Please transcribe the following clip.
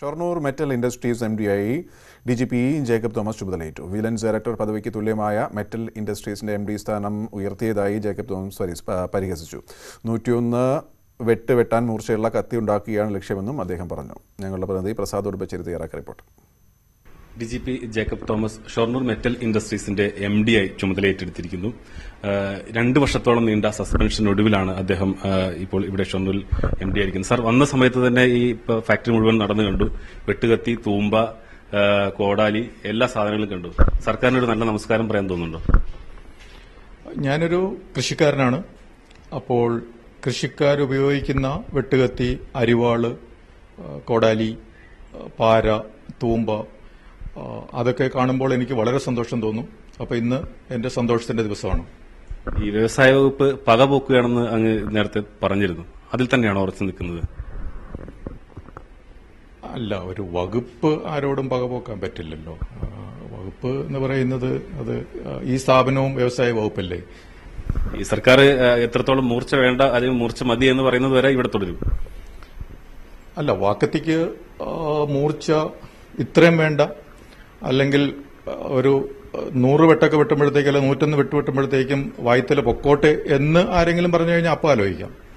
Shoranur metal industries M ഡിയായി D G P Jacob Thomas ചുമതലയേറ്റു vigilance director പദവിക്ക് തുല്യമായ മെറ്റൽ ഇൻഡസ്ട്രീസിന്റെ എം ഡി സ്ഥാനം ഉയർത്തിയതായി ജേക്കബ് തോമസ് പരി- പ- പരിഹസിച്ചു നൂറ്റിയൊന്ന് വെട്ട് വെട്ടാൻ മൂർച്ചയുള്ള കത്തി ഉണ്ടാക്കുകയാണ് ലക്ഷ്യമെന്നും അദ്ദേഹം പറഞ്ഞു ഞങ്ങളുടെ പ്രതിനിധി പ്രസാദ് ഉടുമ്പച്ചേരി തയ്യാറാക്കിയ report D G P Jacob Thomas Shoranur metal ഇൻഡസ്ട്രീസിന്റെ എം ഡി ആയി ചുമതലയേറ്റെടുത്തിരിക്കുന്നു ആഹ് രണ്ട് വർഷത്തോളം നീണ്ട സസ്പെൻഷൻ ഒടുവിലാണ് അദ്ദേഹം ആഹ് ഇപ്പോൾ ഇവിടെ ഷൊർണൂരിൽ എം ഡി ആയിരിക്കുന്നത് സാർ വന്ന സമയത്ത് തന്നെ ഈ ഇപ്പൊ ഫാക്ടറി മുഴുവൻ നടന്നു കണ്ടു വെട്ടുകത്തി തൂമ്പ ആഹ് കോടാലി എല്ലാ സാധനങ്ങളും കണ്ടു സർക്കാരിനൊരു നല്ല നമസ്കാരം പറയാൻ തോന്നുന്നുണ്ടോ ഞാനൊരു കൃഷിക്കാരനാണ് അപ്പോൾ കൃഷിക്കാർ ഉപയോഗിക്കുന്ന വെട്ടുകത്തി അരിവാള് ആ, കോടാലി ആ, പാര തൂമ്പ ആ, അതൊക്കെ കാണുമ്പോൾ എനിക്ക് വളരെ സന്തോഷം തോന്നും അപ്പോൾ ഇന്ന് എന്റെ സന്തോഷത്തിന്റെ ദിവസമാണ് ഈ വ്യവസായ വകുപ്പ് പകപോക്കുകയാണെന്ന് അങ്ങ് നേരത്തെ പറഞ്ഞിരുന്നു അതിൽ തന്നെയാണോ ഉറച്ചു നിൽക്കുന്നത് അല്ല ഒരു വകുപ്പ് ആരോടും പകപോക്കാൻ പറ്റില്ലല്ലോ ആ, വകുപ്പ് എന്ന് പറയുന്നത് അത് ആ, ഈ സ്ഥാപനവും വ്യവസായ വകുപ്പല്ലേ ഈ സർക്കാർ ആഹ് എത്രത്തോളം മൂർച്ച വേണ്ട അല്ലെങ്കിൽ മൂർച്ച മതി എന്ന് പറയുന്നത് വരെ ഇവിടെ തുടരും അല്ല വാക്കത്തിക്ക് ആ, മൂർച്ച ഇത്രയും വേണ്ട അല്ലെങ്കിൽ ആ, ഒരു ആ, നൂറ് വെട്ടൊക്കെ വെട്ടുമ്പോഴത്തേക്ക് അല്ല നൂറ്റൊന്ന് വെട്ട് വെട്ടുമ്പോഴത്തേക്കും വായ്ത്തല പൊക്കോട്ടെ എന്ന് ആരെങ്കിലും പറഞ്ഞു കഴിഞ്ഞാൽ അപ്പം ആലോചിക്കാം